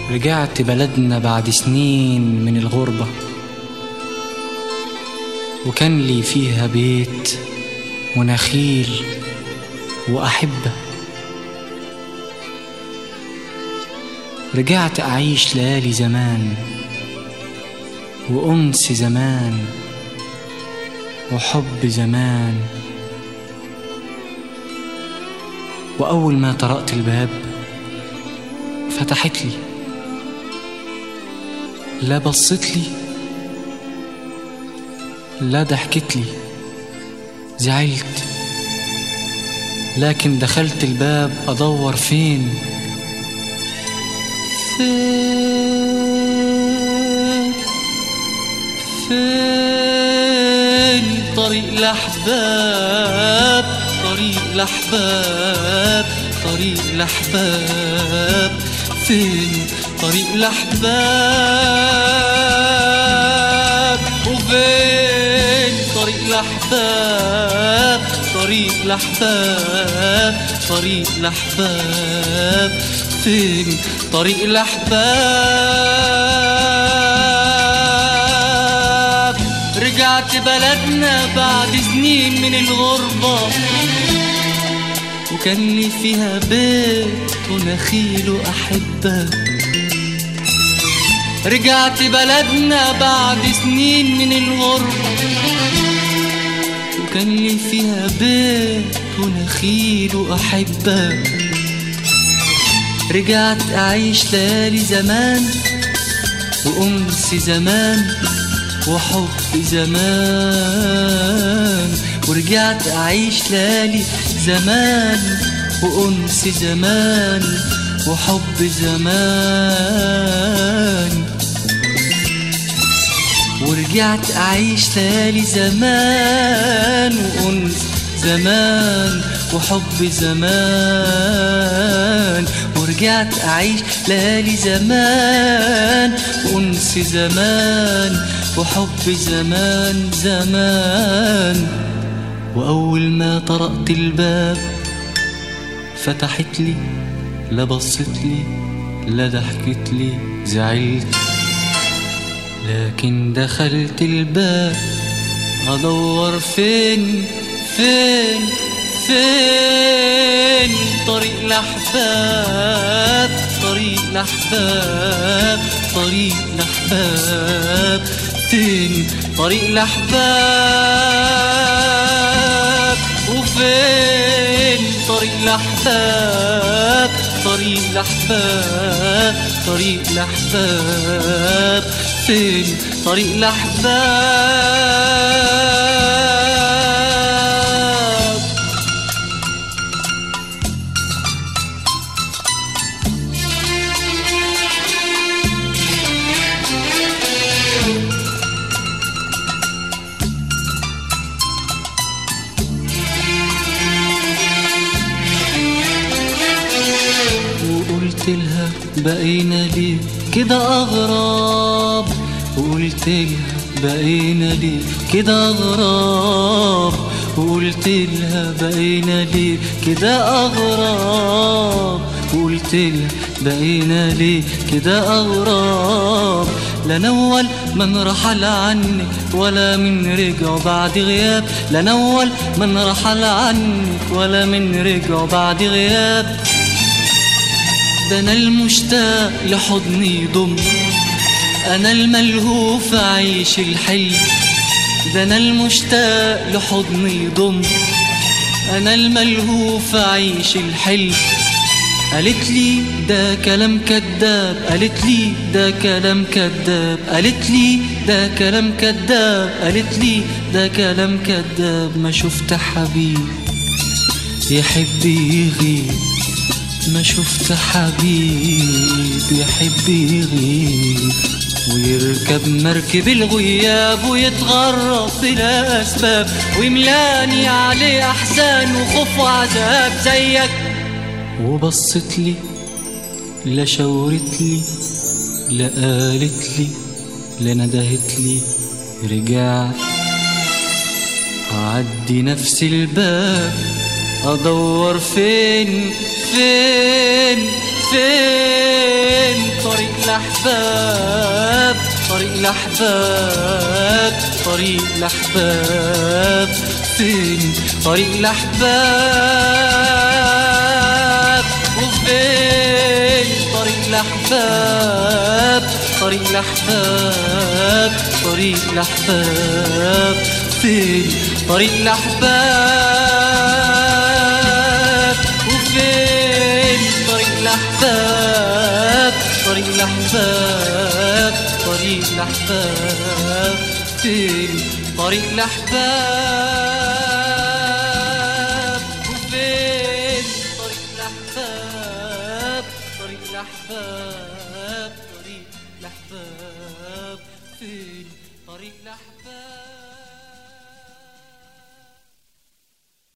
رجعت بلدنا بعد سنين من الغربة وكان لي فيها بيت ونخيل وأحبة رجعت أعيش ليالي زمان وأنس زمان وحب زمان وأول ما طرقت الباب فتحت لي لا بصت لي لا ضحكت لي زعلت لكن دخلت الباب أدور فين فين فين طريق الأحباب طريق الأحباب طريق الأحباب فين طريق الأحباب وفين طريق الأحباب طريق الأحباب طريق الأحباب فين طريق الأحباب رجعت بلدنا بعد سنين من الغربة وكان لي فيها بيت ونخيل وأحبة رجعت بلدنا بعد سنين من الغربة وكان لي فيها بيت ونخيل وأحبة رجعت أعيش ليالي زمان وأنس زمان وحب زمان ورجعت أعيش ليالي زمان وأنس زمان وحب زمان ورجعت أعيش ليالي زمان وأنس زمان وحب زمان ورجعت أعيش ليالي زمان وأنس زمان وحب زمان زمان وأول ما طرقت الباب فتحت لي لا بصت لي لا ضحكت لي زعلت لكن دخلت الباب أدور فين فين فين طريق الأحباب طريق الأحباب طريق الأحباب فين طريق الأحباب وفين طريق الأحباب طريق الأحباب طريق الأحباب فين طريق الأحباب وقلت لها بقينا ليه كده أغراب وقلت لها بقينا ليه كده أغراب وقلت لها بقينا ليه كده أغراب وقلت لها بقينا ليه كده أغراب لا نول من رحل عنك ولا من رجع بعد غياب لا نول من رحل عنك ولا من رجع بعد غياب ده انا المشتاق لحضني يضم انا الملهوف عيش الحلم ده انا المشتاق لحضني يضم انا الملهوف عيش الحلم قالت لي ده كلام كذاب قالت لي ده كلام كذاب قالت لي ده كلام كذاب قالت لي ده كلام كذاب ما شفت حبيب يحب يغيب ما شفت حبيب يحب يغيب ويركب مركب الغياب ويتغرب بلا أسباب ويملاني عليه أحزان وخوف وعذاب زيك وبصت لي لا شاورت لي لا قالت لي لا ندهت لي رجعت أعدي نفس الباب أدور فين فين فين طريق الأحباب طريق الأحباب طريق الأحباب فين طريق الأحباب وفين طريق الأحباب طريق الأحباب طريق الأحباب فين طريق الأحباب وفين طريق الأحباب طريق الأحباب طريق الأحباب فين طريق الأحباب وفين طريق الأحباب طريق الأحباب طريق الأحباب فين طريق الأحباب